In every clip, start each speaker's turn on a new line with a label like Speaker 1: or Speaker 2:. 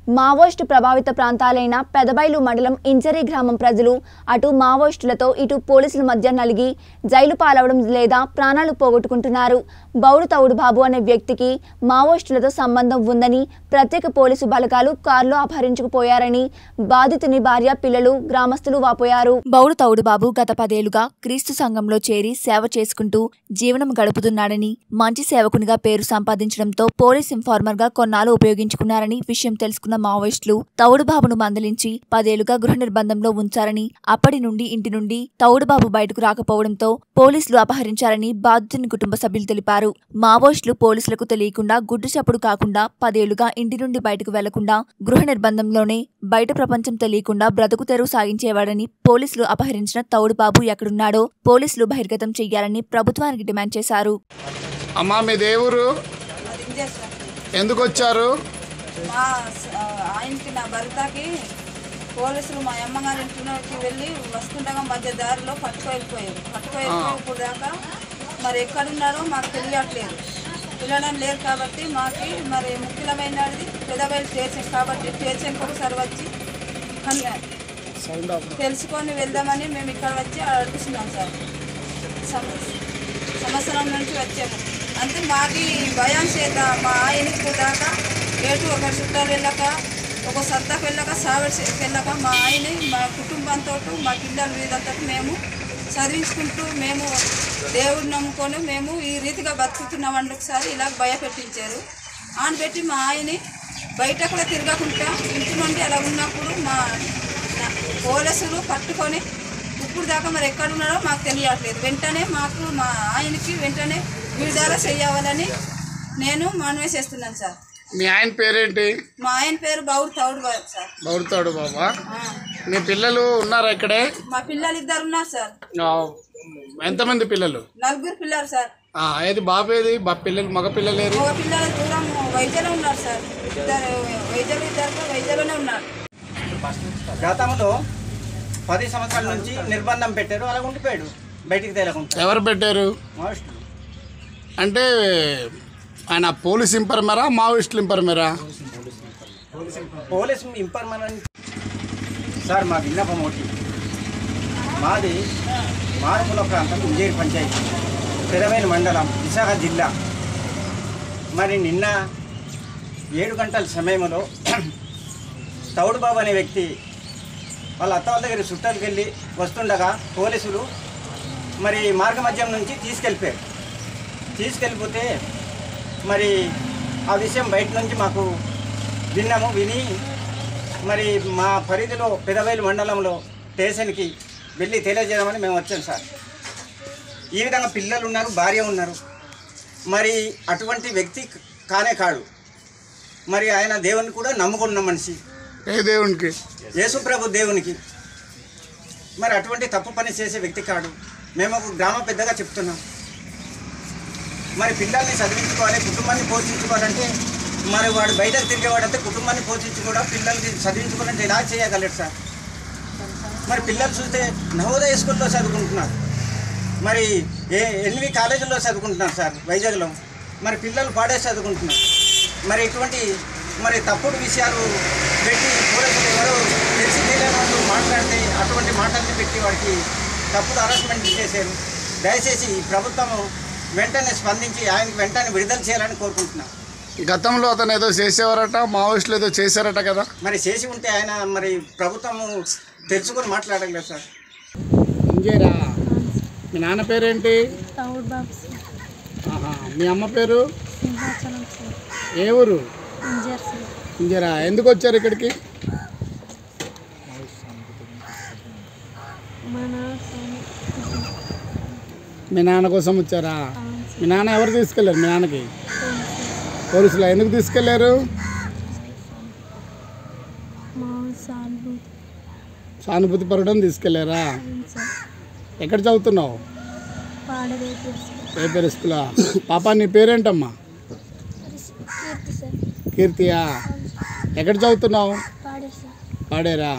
Speaker 1: Maoist ప్రభావిత ప్రాంతాలైన పెదబైలు మండలం injury గ్రామం ప్రజలు అటు మావోయిస్టులతో ఇటు పోలీసుల మధ్య నలిగి జైలు పాలవడం లేదా ప్రాణాలు పోగొట్టుకుంటున్నారు బౌడు తౌడు బాబు అనే వ్యక్తికి మావోయిస్టులతో సంబంధం ఉందని ప్రత్యేక పోలీసు బలగాలు కారులో అపహరించుకుపోయారని బాధితుని భార్య పిల్లలు గ్రామస్తులు వాపోయారు బౌడు తౌడు బాబు గత పదేళ్లుగా క్రీస్తు సంఘంలో చేరి సేవ చేసుకుంటూ జీవనం గడుపుతున్నాడని మంచి సేవకునిగా పేరు సంపాదించడంతో పోలీస్ ఇన్ఫార్మర్ గా కొన్నాళ్ళు ఉపయోగించుకున్నారని విషయం తెలుసుకున్న మావోయిస్టులు తౌడుబాబును మందలించి పదేళ్లుగా గృహ నిర్బంధంలో ఉంచారని అప్పటి నుండి ఇంటి నుండి తౌడుబాబు బయటకు రాకపోవడంతో పోలీసులు అపహరించారని బాధితుని కుటుంబ సభ్యులు తెలిపారు మావోయిస్టులు పోలీసులకు తెలియకుండా గుడ్డు చప్పుడు కాకుండా పదేళ్లుగా ఇంటి నుండి బయటకు వెళ్లకుండా గృహ నిర్బంధంలోనే బయట ప్రపంచం తెలియకుండా బ్రతుకు తెరువు సాగించేవాడని పోలీసులు అపహరించిన తౌడుబాబు ఎక్కడున్నాడో పోలీసులు బహిర్గతం చెయ్యాలని ప్రభుత్వానికి డిమాండ్ చేశారు
Speaker 2: అమ్మా మీ దేవురు
Speaker 3: అది ఇంజర్ సార్
Speaker 2: ఎందుకు వచ్చారు
Speaker 3: మా స- ఆయనకి నా భర్తకి పోలీసులు మా అమ్మగారి ఇంటికి వెళ్ళి వస్తుండగా మధ్య దారిలో పట్టుకు వెళ్ళిపోయారు పట్టుకు వెళ్ళిపోయి ఇప్పుడు దాకా మరి ఎక్కడున్నారో మాకు తెలియట్లేదు పిల్లడం లేరు కాబట్టి మాకు మరి ముఖ్యమైనది పెదవేలు స్టేషన్ కాబట్టి స్టేషన్కి ఒకసారి వచ్చి కన్- తెలుసుకొని వెళ్దామని మేము ఇక్కడ వచ్చి అడుగుతున్నాం సార్ సం- సంవత్సరం నుంచి వచ్చాము అంటే మాకి భయం చేత మా ఆయనకి దాకా ఏటు ఒక చుట్టాలు వెళ్ళక ఒక సత్తాకు వెళ్ళక సావడి వెళ్ళక మా ఆయన మా కుటుంబంతో మా పిల్లలు వీళ్ళంతా మేము చదివించుకుంటూ మేము దేవుడిని నమ్ముకొని మేము ఈ రీతిగా బతుకుతున్నామని ఒకసారి ఇలా భయపెట్టించారు ఆయన పెట్టి మా ఆయన్ని బయట కూడా తిరగకుండా ఇంటి నుండి అలా ఉన్నప్పుడు మా నా- పోలీసులు పట్టుకొని ఇప్పుడు దాకా మరి ఎక్కడ ఉన్నారో మాకు తెలియట్లేదు వెంటనే మాకు మా ఆయనకి వెంటనే విడుదల చేయాలని నేను మనవి చేస్తున్నాను సార్
Speaker 2: మీ ఆయన పేరేంటి
Speaker 3: మా ఆయన పేరు బౌర్ తౌడు బాబు సార్
Speaker 2: బౌడుతాడు బాబా
Speaker 3: ఆ.
Speaker 2: మీ పిల్లలు ఉన్నారా ఇక్కడే
Speaker 3: మా పిల్లలు ఇద్దరు ఉన్నారు సార్
Speaker 2: ఆ, ఎంతమంది పిల్లలు
Speaker 3: నలుగురు పిల్లలు సార్
Speaker 2: ఆ, ఏది బాబు ఏది బా పిల్లలు మగ పిల్లలేరు
Speaker 3: ఒక పిల్లలు దూరం వైద్యులు ఉన్నారు సార్ ఇద్దరు వైద్యులు ఇద్దరు వైద్యులోనే ఉన్నారు
Speaker 4: గతంలో పది సంవత్సరాల నుంచి నిర్బంధం పెట్టారు అలా ఉండిపోయాడు బయటికి తేలకుండా
Speaker 2: ఎవరు పెట్టారు
Speaker 4: మావోయిస్టులు
Speaker 2: అంటే ఆయన పోలీస్ ఇంపర్మరా మావోయిస్టులు ఇంపర్మరా
Speaker 4: పోలీస్ ఇంపర్మనెంట్ సార్ మా విన్నపం ఒకటి మాది మారుమూల ప్రాంతం ఇంజేరి పంచాయతీ పెదవేలు మండలం విశాఖ జిల్లా మరి నిన్న ఏడు గంటల సమయంలో తౌడుబాబు అనే వ్యక్తి వాళ్ళ అత్త వాళ్ళ దగ్గర చుట్టాలకు వెళ్ళి వస్తుండగా పోలీసులు మరి మార్గ మధ్యం నుంచి తీసుకెళ్ళిపోయారు తీసుకెళ్ళిపోతే మరి ఆ విషయం బయట నుంచి మాకు విన్నాము విని మరి మా పరిధిలో పెదవేలు మండలంలో స్టేషన్కి వెళ్ళి తెలియజేయమని మేము వచ్చాం సార్ ఈ విధంగా పిల్లలు ఉన్నారు భార్య ఉన్నారు మరి అటువంటి వ్యక్తి కానే కాడు మరి ఆయన దేవుని కూడా నమ్ముకున్న మనిషి
Speaker 2: ఏ దేవునికి
Speaker 4: యేసుప్రభు దేవునికి మరి అటువంటి తప్పు పని చేసే వ్యక్తి కాడు మేము ఒక గ్రామ పెద్దగా చెప్తున్నాం మరి పిల్లల్ని చదివించుకోవాలి కుటుంబాన్ని పోషించుకోవాలంటే మరి వాడు బయటకు తిరిగేవాడంటే కుటుంబాన్ని పోషించుకోవడం పిల్లల్ని చదివించుకోవాలంటే ఎలా చేయగలడు సార్ మరి పిల్లలు చూస్తే నవోదయ స్కూల్లో చదువుకుంటున్నారు మరి ఏ ఎనిమిది కాలేజీల్లో చదువుకుంటున్నారు సార్ వైజాగ్లో మరి పిల్లలు పాడే చదువుకుంటున్నారు మరి ఇటువంటి మరి తప్పుడు విషయాలు పెట్టి పోలీసులు ఎవరో తెలిసి తెలియని వాళ్ళు మాట్లాడితే అటువంటి మాటల్ని పెట్టి వాడికి తప్పుడు అరెస్ట్మెంట్ చేశారు దయచేసి ఈ ప్రభుత్వం వెంటనే స్పందించి ఆయనకి వెంటనే విడుదల చేయాలని కోరుకుంటున్నాం
Speaker 2: గతంలో అతను ఏదో చేసేవారట మావోయిస్టులు ఏదో చేశారట కదా
Speaker 4: మరి చేసి ఉంటే ఆయన మరి ప్రభుత్వము తెలుసుకొని మాట్లాడగలరు సార్
Speaker 2: ఇంజేరా మీ నాన్న పేరేంటి
Speaker 5: తౌడు బాబు సార్
Speaker 2: ఆహా. మీ అమ్మ పేరు
Speaker 5: సింహాచలం సార్
Speaker 2: ఏ ఊరు
Speaker 5: ఇంజర్ సార్
Speaker 2: ఇంజరా ఎందుకు వచ్చారు ఇక్కడికి
Speaker 5: మన
Speaker 2: మీ నాన్న కోసం వచ్చారా మీ నాన్న ఎవరు తీసుకెళ్లారు మీ నాన్నకి పోలీసులు ఎందుకు తీసుకెళ్లారు
Speaker 5: మా సాల్బు
Speaker 2: సానుభూతి పడడం తీసుకెళ్లారా
Speaker 5: సార్
Speaker 2: ఎక్కడ చదువుతున్నావు
Speaker 5: పాడవేపు సార్
Speaker 2: ఏ పేరు స్కూలా పాప నీ పేరేంటమ్మా
Speaker 5: కీర్తి సార్
Speaker 2: కీర్తియా ఎక్కడ చదువుతున్నావు
Speaker 5: పాడే సార్
Speaker 2: పాడేరా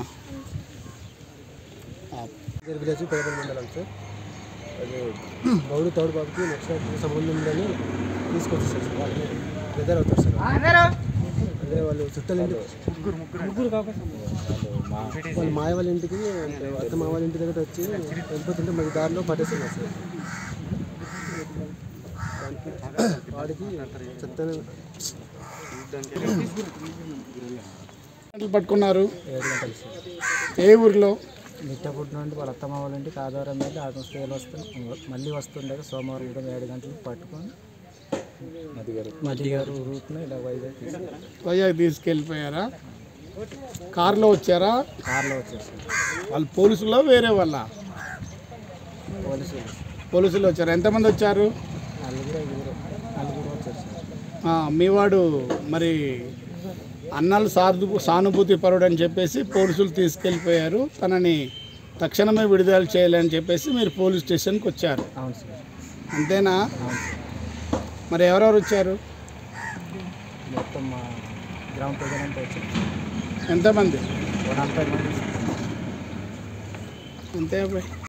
Speaker 6: విలేజ్ పేపర్ మండలం సార్ అది బౌడు తౌడు బాబుకి నక్సలైట్ సంబంధం ఉందని తీసుకొచ్చేసారు సార్ వాళ్ళని బ్రదర్ అవుతారు సార్ అదే వాళ్ళు చుట్టాల ఇంటికి ముగ్గురు వాళ్ళు మాయ వాళ్ళ ఇంటికి అత్త మా వాళ్ళ ఇంటి దగ్గర వచ్చి వెళ్ళిపోతుంటే మరి దారిలో పట్టేస్తున్నారు సార్ దానికి వాడికి చెత్తన
Speaker 2: గంటలు పట్టుకున్నారు
Speaker 6: ఏడు గంటలు సార్
Speaker 2: ఏ ఊరిలో
Speaker 6: మిట్టపుట్టు నుండి వాళ్ళ అత్తమ్మ వాళ్ళ ఇంటికి ఆధారం మీద ఆటో స్టేలు వస్తు మళ్ళీ వస్తుండగా సోమవారం ఉదయం ఏడు గంటలకు పట్టుకొని మధ్య గారు రూట్ను ఇలా వైజాగ్ తీసుకెళ్ళి
Speaker 2: వైజాగ్ తీసుకెళ్ళిపోయారా కారులో వచ్చారా
Speaker 6: కార్లో వచ్చేసారు
Speaker 2: వాళ్ళు పోలీసులో వేరే వాళ్ళ
Speaker 6: పోలీసులు
Speaker 2: పోలీసులు వచ్చారు ఎంతమంది వచ్చారు
Speaker 6: నలుగురు ఐదుగురు నలుగురు వచ్చారు సార్
Speaker 2: ఆ, మీ వాడు మరి అన్నాలు సాధు సానుభూతి పరుడు అని చెప్పేసి పోలీసులు తీసుకెళ్ళిపోయారు తనని తక్షణమే విడుదల చేయాలని చెప్పేసి మీరు పోలీస్ స్టేషన్కి వచ్చారు
Speaker 6: అవును సార్
Speaker 2: అంతేనా
Speaker 6: అవును సార్
Speaker 2: మరి ఎవరెవరు వచ్చారు
Speaker 6: మొత్తం మా గ్రామ ప్రజలంతా వచ్చారు
Speaker 2: ఎంతమంది
Speaker 6: ఓ నలభై మంది
Speaker 2: అంతే అబ్బాయి